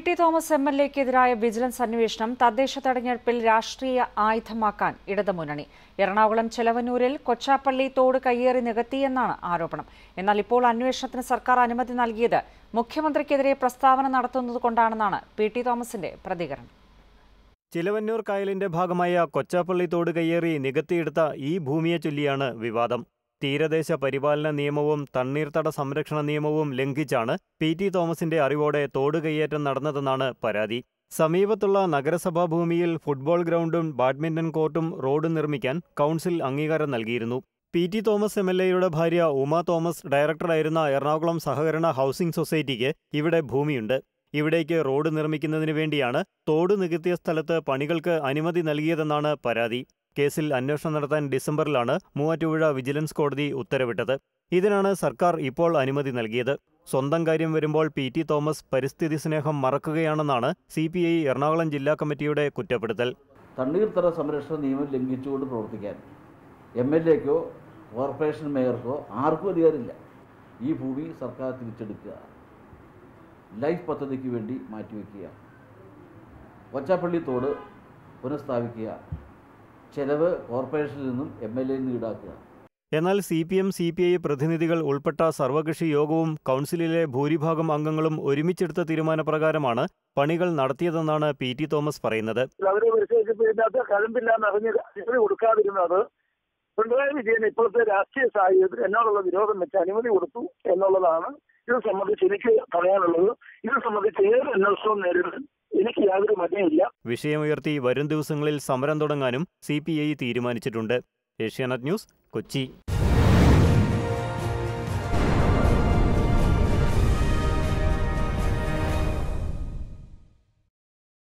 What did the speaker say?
T Thomas M L എക്കെതിരായ vigilance അന്വേഷണം തദ്ദേശ തെരഞ്ഞെടുപ്പിൽ രാഷ്ട്രീയ ആയുധമാക്കാൻ ഇടതുമുന്നണി എറണാകുളം ചെലവന്നൂരിൽ കൊച്ചാപ്പള്ളി തോട് കയ്യേറി നികത്തിയെന്നാണ് ആരോപണം എന്നാൽ ഇപ്പോൾ അന്വേഷണത്തിന് സർക്കാർ അനുമതി നൽകിയത് മുഖ്യമന്ത്രിക്കെതിരെ പ്രസ്താവന നടത്തുന്നതുകൊണ്ടാണെന്നാണ് പി ടി തോമസിന്റെ പ്രതികരണം ചിലവന്നൂർ കായലിന്റെ ഭാഗമായ കൊച്ചാപ്പള്ളി തോട് കയ്യേറി നികത്തിയെടുത്ത ഈ ഭൂമിയെ ചൊല്ലിയാണ് വിവാദം തീരദേശ പരിപാലന നിയമവും തണ്ണീർത്തട സംരക്ഷണ നിയമവും ലംഘിച്ചാണ് പി ടി തോമസിന്റെ അറിവോടെ തോട് കയ്യേറ്റം നടന്നതെന്നാണ് പരാതി സമീപത്തുള്ള നഗരസഭാ ഭൂമിയിൽ ഫുട്ബോൾ ഗ്രൗണ്ടും ബാഡ്മിന്റൺ കോർട്ടും റോഡും നിർമ്മിക്കാൻ കൗൺസിൽ അംഗീകാരം നൽകിയിരുന്നു P T Thomas M L എയുടെ ഭാര്യ ഉമ തോമസ് ഡയറക്ടറായിരുന്ന എറണാകുളം സഹകരണ ഹൗസിംഗ് സൊസൈറ്റിക്ക് ഇവിടെ ഭൂമിയുണ്ട് ഇവിടേക്ക് റോഡ് നിർമ്മിക്കുന്നതിന് വേണ്ടിയാണ് തോട് നികത്തിയ സ്ഥലത്ത് പണികൾക്ക് അനുമതി നൽകിയതെന്നാണ് പരാതി കേസിൽ അന്വേഷണം നടത്താൻ ഡിസംബറിലാണ് മൂവാറ്റുപുഴ വിജിലൻസ് കോടതി ഉത്തരവിട്ടത് ഇതിനാണ് സർക്കാർ ഇപ്പോൾ അനുമതി നൽകിയത് സ്വന്തം കാര്യം വരുമ്പോൾ പി ടി തോമസ് പരിസ്ഥിതി സ്നേഹം മറക്കുകയാണെന്നാണ് സി പി ഐ എറണാകുളം ജില്ലാ കമ്മിറ്റിയുടെ കുറ്റപ്പെടുത്തൽ തണ്ണീർത്തട സംരക്ഷണ നിയമം ലംഘിച്ചുകൊണ്ട് പ്രവർത്തിക്കാൻ എം എൽ എക്കോ കോർപ്പറേഷൻ മേയർക്കോ ആർക്കും അധികാരമില്ല ഈ ഭൂമി സർക്കാർ തിരിച്ചെടുക്കുക ലൈഫ് പദ്ധതിക്ക് വേണ്ടി മാറ്റിവെക്കുക കൊച്ചാപ്പള്ളി തോട് പുനഃസ്ഥാപിക്കുക ചെലവ് കോർപ്പറേഷനിൽ നിന്നും എം എൽ എയിൽ നിന്ന് ഈടാക്കുക എന്നാൽ C P M C P I പ്രതിനിധികൾ ഉൾപ്പെട്ട സർവകക്ഷി യോഗവും കൗൺസിലിലെ ഭൂരിഭാഗം അംഗങ്ങളും ഒരുമിച്ചെടുത്ത തീരുമാനപ്രകാരമാണ് പണികൾ നടത്തിയതെന്നാണ് പി ടി തോമസ് പറയുന്നത് അവരെ പരിശോധിച്ചപ്പോൾ ഇതിനകത്ത് കഴമ്പില്ലാന്ന് അറിഞ്ഞ് അനുമതി കൊടുക്കാതിരുന്നത് പിണറായി വിജയൻ ഇപ്പോഴത്തെ രാഷ്ട്രീയ സാഹചര്യത്തിൽ എന്നോടുള്ള വിരോധം വെച്ച് അനുമതി കൊടുത്തു എന്നുള്ളതാണ് ഇത് സംബന്ധിച്ച് എനിക്ക് പറയാനുള്ളത് ഇത് സംബന്ധിച്ച് ഏത് അന്വേഷണവും നേരിടാൻ എനിക്ക് യാതൊരു മടിയുമില്ല വിഷയമുയർത്തി വരും ദിവസങ്ങളിൽ സമരം തുടങ്ങാനും സി തീരുമാനിച്ചിട്ടുണ്ട് ഏഷ്യാനെറ്റ് ന്യൂസ് കൊച്ചി